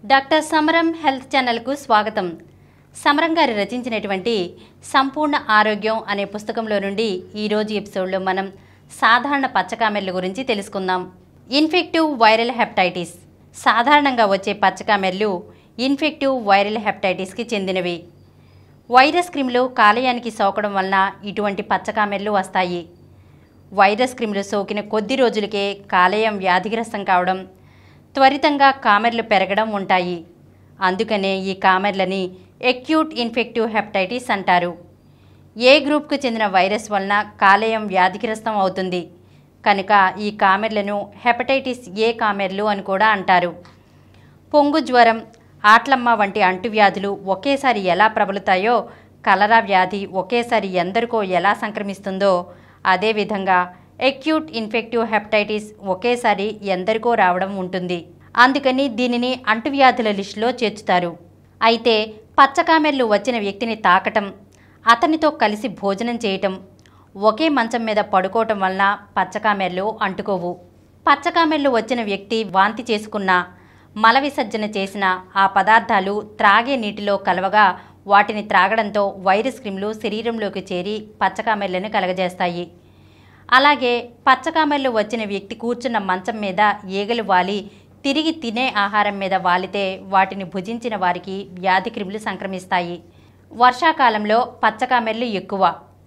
Doctor సమరం health ఛానల్కు స్వాగతం సమరం గారు రచించినటువంటి సంపూర్ణ ఆరోగ్యం అనే పుస్తకంలో నుండి ఈరోజు ఎపిసోడ్లో మనం సాధారణ పచ్చకామెర్ల గురించి తెలుసుకుందాం ఇన్ఫెక్టివ్ వైరల్ హెపటైటిస్ సాధారణంగా వచ్చే పచ్చకామెర్లు ఇన్ఫెక్టివ్ వైరల్ హెపటైటిస్కి చెందినవి వైరస్ క్రిములు కాలేయానికి సోకడం వలన ఇటువంటి పచ్చకామెర్లు వస్తాయి వైరస్ క్రిములు సోకిన కొద్ది రోజులకే కాలేయం వ్యాధిగ్రస్తం కావడం త్వరితంగా కామెర్లు పెరగడం ఉంటాయి అందుకనే ఈ కామెర్లని ఎక్యూట్ ఇన్ఫెక్టివ్ హెపటైటిస్ అంటారు ఏ గ్రూప్కు చెందిన వైరస్ వలన కాలేయం వ్యాధిగ్రస్తం అవుతుంది కనుక ఈ కామెర్లను హెపటైటిస్ ఏ కామెర్లు అని కూడా అంటారు పొంగు జ్వరం ఆట్లమ్మ వంటి అంటువ్యాధులు ఒకేసారి ఎలా ప్రబలుతాయో కలరా వ్యాధి ఒకేసారి ఎందరికో ఎలా సంక్రమిస్తుందో అదేవిధంగా ఎక్యూట్ ఇన్ఫెక్టివ్ హెపటైటిస్ ఒకేసారి ఎందరికో రావడం ఉంటుంది అందుకని దీనిని అంటువ్యాధుల లిస్టులో చేర్చుతారు అయితే పచ్చకామెర్లు వచ్చిన వ్యక్తిని తాకటం అతనితో కలిసి భోజనం చేయటం ఒకే మంచం మీద పడుకోవటం వలన పచ్చకామెర్లు అంటుకోవు పచ్చకామెర్లు వచ్చిన వ్యక్తి వాంతి చేసుకున్నా మల విసర్జన చేసిన ఆ పదార్థాలు త్రాగే నీటిలో కలవగా వాటిని త్రాగడంతో వైరస్ క్రిములు శరీరంలోకి చేరి పచ్చకామెర్లను కలగజేస్తాయి అలాగే పచ్చకామెర్లు వచ్చిన వ్యక్తి కూర్చున్న మంచం మీద ఈగలు వాలి తిరిగి తినే ఆహారం మీద వాలితే వాటిని భుజించిన వారికి వ్యాధి క్రిములు సంక్రమిస్తాయి వర్షాకాలంలో పచ్చకామెర్లు ఎక్కువ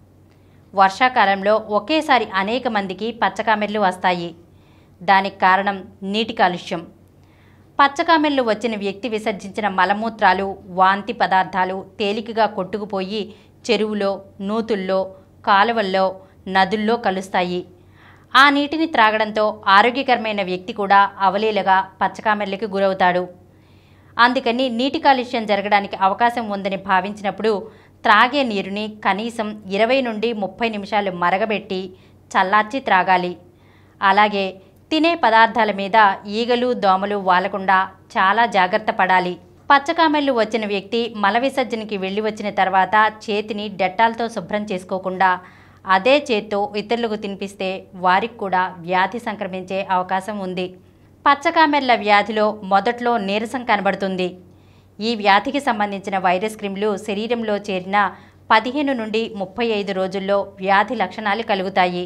వర్షాకాలంలో ఒకేసారి అనేక మందికి పచ్చకామెర్లు వస్తాయి దానికి కారణం నీటి కాలుష్యం పచ్చకామెర్లు వచ్చిన వ్యక్తి విసర్జించిన మలమూత్రాలు వాంతి పదార్థాలు తేలికగా కొట్టుకుపోయి చెరువులో నూతుల్లో కాలువల్లో నదుల్లో కలుస్తాయి ఆ నీటిని త్రాగడంతో ఆరోగ్యకరమైన వ్యక్తి కూడా అవలీలగా పచ్చకామెర్లకి గురవుతాడు అందుకని నీటి కాలుష్యం జరగడానికి అవకాశం ఉందని భావించినప్పుడు త్రాగే నీరుని కనీసం ఇరవై నుండి ముప్పై నిమిషాలు మరగబెట్టి చల్లార్చి త్రాగాలి అలాగే తినే పదార్థాల మీద ఈగలు దోమలు వాలకుండా చాలా జాగ్రత్త పడాలి పచ్చకామెర్లు వచ్చిన వ్యక్తి మల విసర్జనకి వెళ్ళి వచ్చిన తర్వాత చేతిని డెట్టాల్తో శుభ్రం చేసుకోకుండా అదే చేత్తో ఇతరులకు తినిపిస్తే వారికి కూడా వ్యాధి సంక్రమించే అవకాశం ఉంది పచ్చకామెర్ల వ్యాధిలో మొదట్లో నీరసం కనబడుతుంది ఈ వ్యాధికి సంబంధించిన వైరస్ క్రిములు శరీరంలో చేరిన పదిహేను నుండి ముప్పై ఐదు రోజుల్లో వ్యాధి లక్షణాలు కలుగుతాయి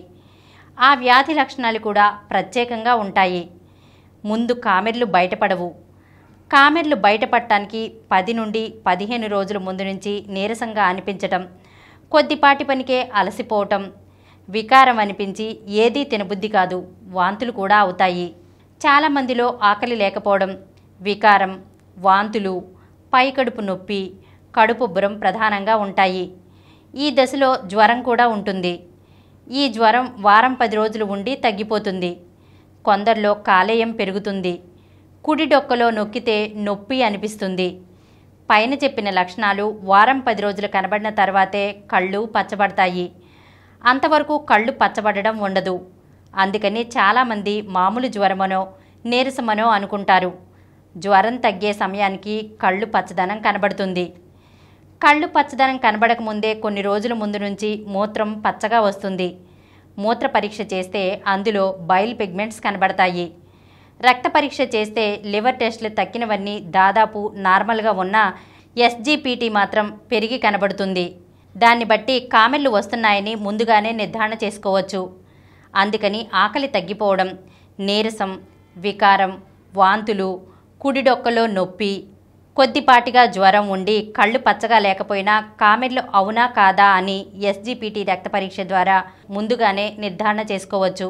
ఆ వ్యాధి లక్షణాలు కూడా ప్రత్యేకంగా ఉంటాయి ముందు కామెర్లు బయటపడవు కామెర్లు బయటపడటానికి పది నుండి పదిహేను రోజుల ముందు నుంచి నీరసంగా అనిపించటం కొద్దిపాటి పనికే అలసిపోవటం వికారం అనిపించి ఏదీ తినబుద్ధి కాదు వాంతులు కూడా అవుతాయి చాలామందిలో ఆకలి లేకపోవడం వికారం వాంతులు పైకడుపు నొప్పి కడుపుబ్బరం ప్రధానంగా ఉంటాయి ఈ దశలో జ్వరం కూడా ఉంటుంది ఈ జ్వరం వారం పది రోజులు ఉండి తగ్గిపోతుంది కొందరిలో కాలేయం పెరుగుతుంది కుడి డొక్కలో నొక్కితే నొప్పి అనిపిస్తుంది పైన చెప్పిన లక్షణాలు వారం పది రోజులు కనబడిన తర్వాతే కళ్ళు పచ్చబడతాయి అంతవరకు కళ్ళు పచ్చబడడం ఉండదు అందుకని చాలామంది మామూలు జ్వరమనో నీరసమనో అనుకుంటారు జ్వరం తగ్గే సమయానికి కళ్ళు పచ్చదనం కనబడుతుంది కళ్ళు పచ్చదనం కనబడక ముందే కొన్ని రోజుల ముందు నుంచి మూత్రం పచ్చగా వస్తుంది మూత్ర పరీక్ష చేస్తే అందులో బైల్ పిగ్మెంట్స్ కనబడతాయి రక్త పరీక్ష చేస్తే లివర్ టెస్టులు తక్కినవన్నీ దాదాపు నార్మల్గా ఉన్న ఎస్జీపీటీ మాత్రం పెరిగి కనబడుతుంది దాన్ని బట్టి కామెర్లు వస్తున్నాయని ముందుగానే నిర్ధారణ చేసుకోవచ్చు అందుకని ఆకలి తగ్గిపోవడం నీరసం వికారం వాంతులు కుడి డొక్కలో నొప్పి కొద్దిపాటిగా జ్వరం ఉండి కళ్ళు పచ్చగా లేకపోయినా కామెర్లు అవునా కాదా అని ఎస్జీపీటీ రక్త పరీక్ష ద్వారా ముందుగానే నిర్ధారణ చేసుకోవచ్చు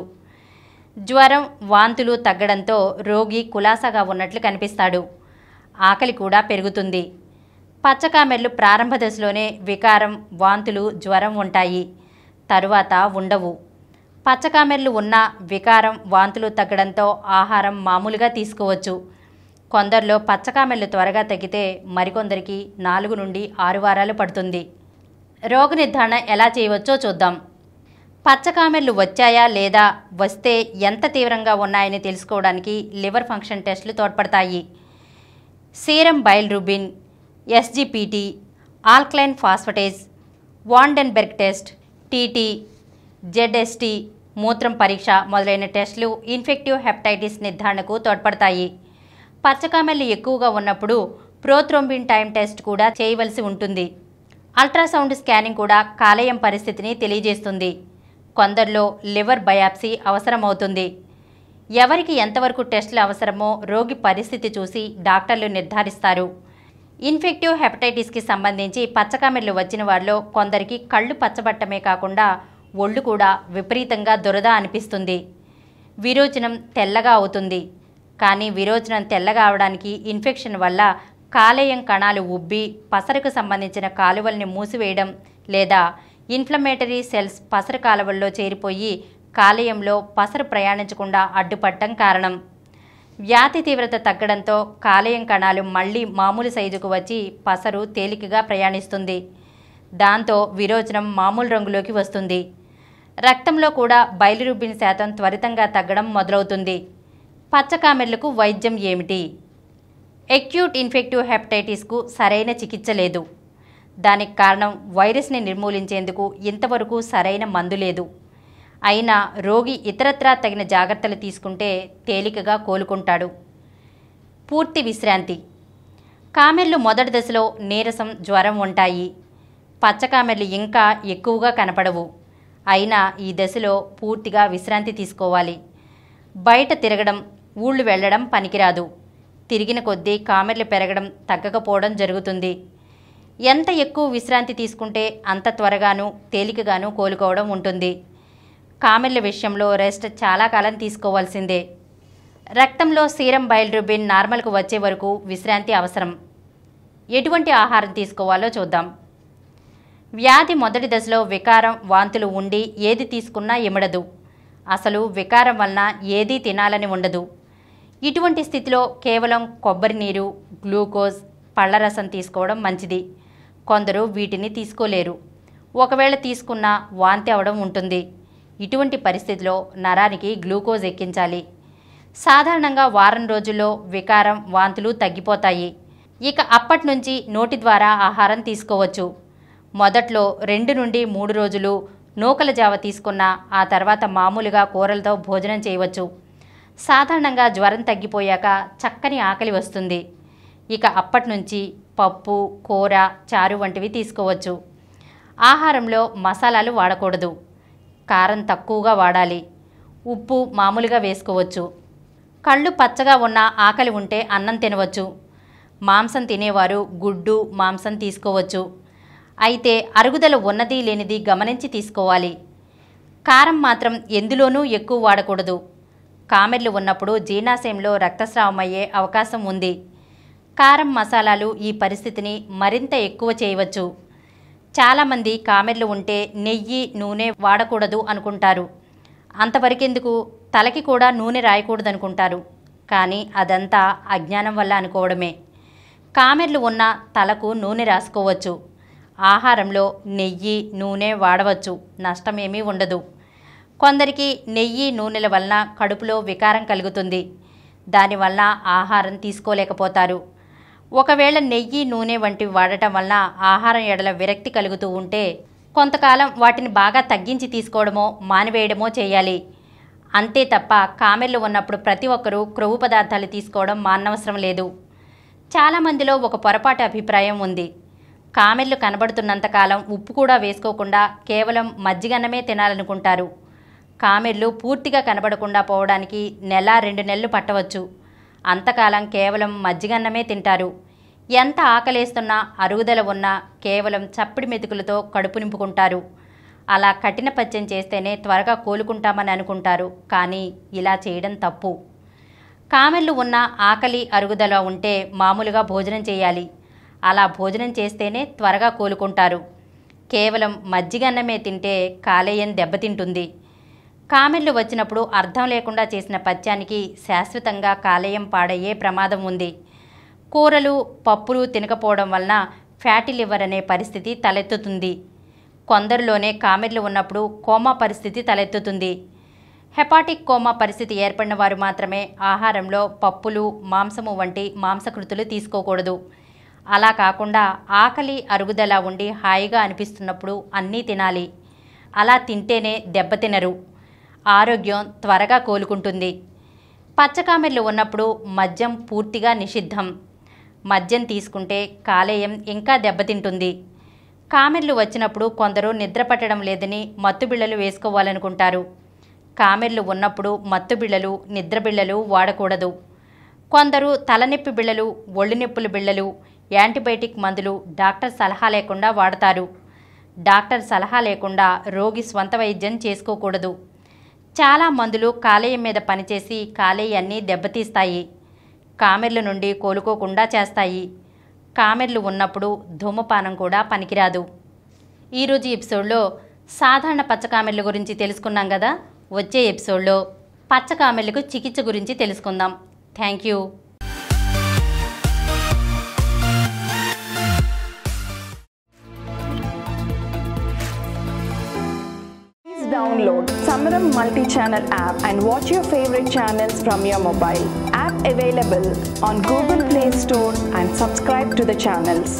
జ్వరం వాంతులు తగ్గడంతో రోగి కులాసాగా ఉన్నట్లు కనిపిస్తాడు ఆకలి కూడా పెరుగుతుంది పచ్చకామెర్లు ప్రారంభ దశలోనే వికారం వాంతులు జ్వరం ఉంటాయి తరువాత ఉండవు పచ్చకామెర్లు ఉన్న వికారం వాంతులు తగ్గడంతో ఆహారం మామూలుగా తీసుకోవచ్చు కొందరిలో పచ్చకామెర్లు త్వరగా తగ్గితే మరికొందరికి నాలుగు నుండి ఆరు వారాలు పడుతుంది రోగ నిర్ధారణ ఎలా చేయవచ్చో చూద్దాం పచ్చకామెర్లు వచ్చాయా లేదా వస్తే ఎంత తీవ్రంగా ఉన్నాయని తెలుసుకోవడానికి లివర్ ఫంక్షన్ టెస్టులు తోడ్పడతాయి serum bilirubin SGPT alkaline phosphatase van den Bergh test TT ZST మూత్రం పరీక్ష మొదలైన టెస్టులు ఇన్ఫెక్టివ్ హెపటైటిస్ నిర్ధారణకు తోడ్పడతాయి పచ్చకామెల్లు ఎక్కువగా ఉన్నప్పుడు ప్రోథ్రోంబిన్ టైం టెస్ట్ కూడా చేయవలసి ఉంటుంది అల్ట్రాసౌండ్ స్కానింగ్ కూడా కాలేయం పరిస్థితిని తెలియజేస్తుంది కొందరిలో లివర్ బయాప్సీ అవసరమవుతుంది ఎవరికి ఎంతవరకు టెస్టులు అవసరమో రోగి పరిస్థితి చూసి డాక్టర్లు నిర్ధారిస్తారు ఇన్ఫెక్టివ్ హెపటైటిస్కి సంబంధించి పచ్చకామెర్లు వచ్చిన వారిలో కొందరికి కళ్ళు పచ్చబట్టమే కాకుండా ఒళ్ళు కూడా విపరీతంగా దురద అనిపిస్తుంది విరోచనం తెల్లగా అవుతుంది కానీ విరోచనం తెల్లగా అవడానికి ఇన్ఫెక్షన్ వల్ల కాలేయం కణాలు ఉబ్బి పసరుకు సంబంధించిన కాలువల్ని మూసివేయడం లేదా ఇన్ఫ్లమేటరీ సెల్స్ పసరు కాలువల్లో చేరిపోయి కాలేయంలో పసరు ప్రయాణించకుండా అడ్డుపట్టడం కారణం వ్యాధి తీవ్రత తగ్గడంతో కాలేయం కణాలు మళ్ళీ మామూలు సైజుకు వచ్చి పసరు తేలికగా ప్రయాణిస్తుంది దాంతో విరోచనం మామూలు రంగులోకి వస్తుంది రక్తంలో కూడా బయలురుబ్బిన శాతం త్వరితంగా తగ్గడం మొదలవుతుంది పచ్చకామెర్లకు వైద్యం ఏమిటి ఎక్యూట్ ఇన్ఫెక్టివ్ హెపటైటిస్కు సరైన చికిత్స లేదు దానికి కారణం వైరస్ని నిర్మూలించేందుకు ఇంతవరకు సరైన మందు లేదు అయినా రోగి ఇతరత్రా తగిన జాగ్రత్తలు తీసుకుంటే తేలికగా కోలుకుంటాడు పూర్తి విశ్రాంతి కామెర్లు మొదటి దశలో నీరసం జ్వరం ఉంటాయి పచ్చకామెర్లు ఇంకా ఎక్కువగా కనపడవు అయినా ఈ దశలో పూర్తిగా విశ్రాంతి తీసుకోవాలి బయట తిరగడం ఊళ్ళు వెళ్ళడం పనికిరాదు తిరిగిన కొద్దీ కామెర్లు పెరగడం తగ్గకపోవడం జరుగుతుంది ఎంత ఎక్కువ విశ్రాంతి తీసుకుంటే అంత త్వరగాను తేలికగాను కోలుకోవడం ఉంటుంది కామెర్ల విషయంలో రెస్ట్ చాలా కాలం తీసుకోవాల్సిందే రక్తంలో సీరం బయల్రుబిన్ నార్మల్కు వచ్చే వరకు విశ్రాంతి అవసరం ఎటువంటి ఆహారం తీసుకోవాలో చూద్దాం వ్యాధి మొదటి దశలో వికారం వాంతులు ఉండి ఏది తీసుకున్నా ఇమడదు అసలు వికారం వలన ఏదీ తినాలని ఉండదు ఇటువంటి స్థితిలో కేవలం కొబ్బరి నీరు గ్లూకోజ్ పళ్ళరసం తీసుకోవడం మంచిది కొందరు వీటిని తీసుకోలేరు ఒకవేళ తీసుకున్నా వాంతి అవడం ఉంటుంది ఇటువంటి పరిస్థితిలో నరానికి గ్లూకోజ్ ఎక్కించాలి సాధారణంగా వారం రోజుల్లో వికారం వాంతులు తగ్గిపోతాయి ఇక అప్పటి నుంచి నోటి ద్వారా ఆహారం తీసుకోవచ్చు మొదట్లో రెండు నుండి మూడు రోజులు నూకల జావ తీసుకున్న ఆ తర్వాత మామూలుగా కూరలతో భోజనం చేయవచ్చు సాధారణంగా జ్వరం తగ్గిపోయాక చక్కని ఆకలి వస్తుంది ఇక అప్పటి నుంచి పప్పు కూర చారు వంటివి తీసుకోవచ్చు ఆహారంలో మసాలాలు వాడకూడదు కారం తక్కువగా వాడాలి ఉప్పు మామూలుగా వేసుకోవచ్చు కళ్ళు పచ్చగా ఉన్న ఆకలి ఉంటే అన్నం తినవచ్చు మాంసం తినేవారు గుడ్డు మాంసం తీసుకోవచ్చు అయితే అరుగుదల ఉన్నది లేనిది గమనించి తీసుకోవాలి కారం మాత్రం ఎందులోనూ ఎక్కువ వాడకూడదు కామెర్లు ఉన్నప్పుడు జీర్ణాశయంలో రక్తస్రావం అయ్యే అవకాశం ఉంది కారం మసాలాలు ఈ పరిస్థితిని మరింత ఎక్కువ చేయవచ్చు చాలామంది కామెర్లు ఉంటే నెయ్యి నూనె వాడకూడదు అనుకుంటారు అంతవరకెందుకు తలకి కూడా నూనె రాయకూడదు అనుకుంటారు కానీ అదంతా అజ్ఞానం వల్ల అనుకోవడమే కామెర్లు ఉన్న తలకు నూనె రాసుకోవచ్చు ఆహారంలో నెయ్యి నూనె వాడవచ్చు నష్టమేమీ ఉండదు కొందరికి నెయ్యి నూనెల వలన కడుపులో వికారం కలుగుతుంది దానివల్ల ఆహారం తీసుకోలేకపోతారు ఒకవేళ నెయ్యి నూనె వంటివి వాడటం వలన ఆహారం ఎడల విరక్తి కలుగుతూ ఉంటే కొంతకాలం వాటిని బాగా తగ్గించి తీసుకోవడమో మానివేయడమో చేయాలి అంతే తప్ప కామెర్లు ఉన్నప్పుడు ప్రతి ఒక్కరూ క్రొవ్వు పదార్థాలు తీసుకోవడం మానవసరం లేదు చాలామందిలో ఒక పొరపాటు అభిప్రాయం ఉంది కామెర్లు కనబడుతున్నంతకాలం ఉప్పు కూడా వేసుకోకుండా కేవలం మజ్జిగన్నమే తినాలనుకుంటారు కామెర్లు పూర్తిగా కనబడకుండా పోవడానికి నెల రెండు నెలలు పట్టవచ్చు అంతకాలం కేవలం మజ్జిగన్నమే తింటారు ఎంత ఆకలేస్తున్నా అరుగుదల ఉన్నా కేవలం చప్పిడి మెతుకులతో కడుపు నింపుకుంటారు అలా కఠిన పద్యం చేస్తేనే త్వరగా కోలుకుంటామని అనుకుంటారు కానీ ఇలా చేయడం తప్పు కామెర్లు ఉన్న ఆకలి అరుగుదల ఉంటే మామూలుగా భోజనం చేయాలి అలా భోజనం చేస్తేనే త్వరగా కోలుకుంటారు కేవలం మజ్జిగన్నమే తింటే కాలేయం దెబ్బతింటుంది కామెర్లు వచ్చినప్పుడు అర్థం లేకుండా చేసిన పత్యానికి శాశ్వతంగా కాలేయం పాడయ్యే ప్రమాదం ఉంది కూరలు పప్పులు తినకపోవడం వలన ఫ్యాటీ లివర్ అనే పరిస్థితి తలెత్తుతుంది కొందరిలోనే కామెర్లు ఉన్నప్పుడు కోమా పరిస్థితి తలెత్తుతుంది హెపాటిక్ కోమా పరిస్థితి ఏర్పడిన వారు మాత్రమే ఆహారంలో పప్పులు మాంసము వంటి మాంసకృతులు తీసుకోకూడదు అలా కాకుండా ఆకలి అరుగుదల ఉండి హాయిగా అనిపిస్తున్నప్పుడు అన్నీ తినాలి అలా తింటేనే దెబ్బతినరు ఆరోగ్యం త్వరగా కోలుకుంటుంది పచ్చకామెర్లు ఉన్నప్పుడు మద్యం పూర్తిగా నిషిద్ధం మద్యం తీసుకుంటే కాలేయం ఇంకా దెబ్బతింటుంది కామెర్లు వచ్చినప్పుడు కొందరు నిద్ర పట్టడం లేదని మత్తు బిళ్ళలు వేసుకోవాలనుకుంటారు కామెర్లు ఉన్నప్పుడు మత్తు బిళ్ళలు నిద్ర బిళ్ళలు వాడకూడదు కొందరు తలనొప్పి బిళ్ళలు ఒళ్ళు నొప్పుల బిళ్ళలు యాంటీబయాటిక్ మందులు డాక్టర్ సలహా లేకుండా వాడతారు డాక్టర్ సలహా లేకుండా రోగి స్వంత వైద్యం చేసుకోకూడదు చాలా మందులు కాలేయం మీద పనిచేసి కాలేయాన్ని దెబ్బతీస్తాయి కామెర్ల నుండి కోలుకోకుండా చేస్తాయి కామెర్లు ఉన్నప్పుడు ధూమపానం కూడా పనికిరాదు ఈరోజు ఎపిసోడ్లో సాధారణ పచ్చకామెర్ల గురించి తెలుసుకున్నాం కదా వచ్చే ఎపిసోడ్లో పచ్చకామెర్లకు చికిత్స గురించి తెలుసుకుందాం thank you Please download Samaram multi-channel app and watch your favorite channels from your mobile. App available on Google Play Store and subscribe to the channels.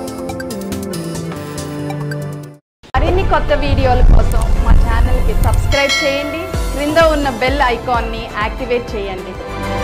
మరిన్ని కొత్త వీడియోల కోసం మా ఛానల్కి సబ్స్క్రైబ్ చేయండి క్రింద ఉన్న బెల్ ఐకాన్ని యాక్టివేట్ చేయండి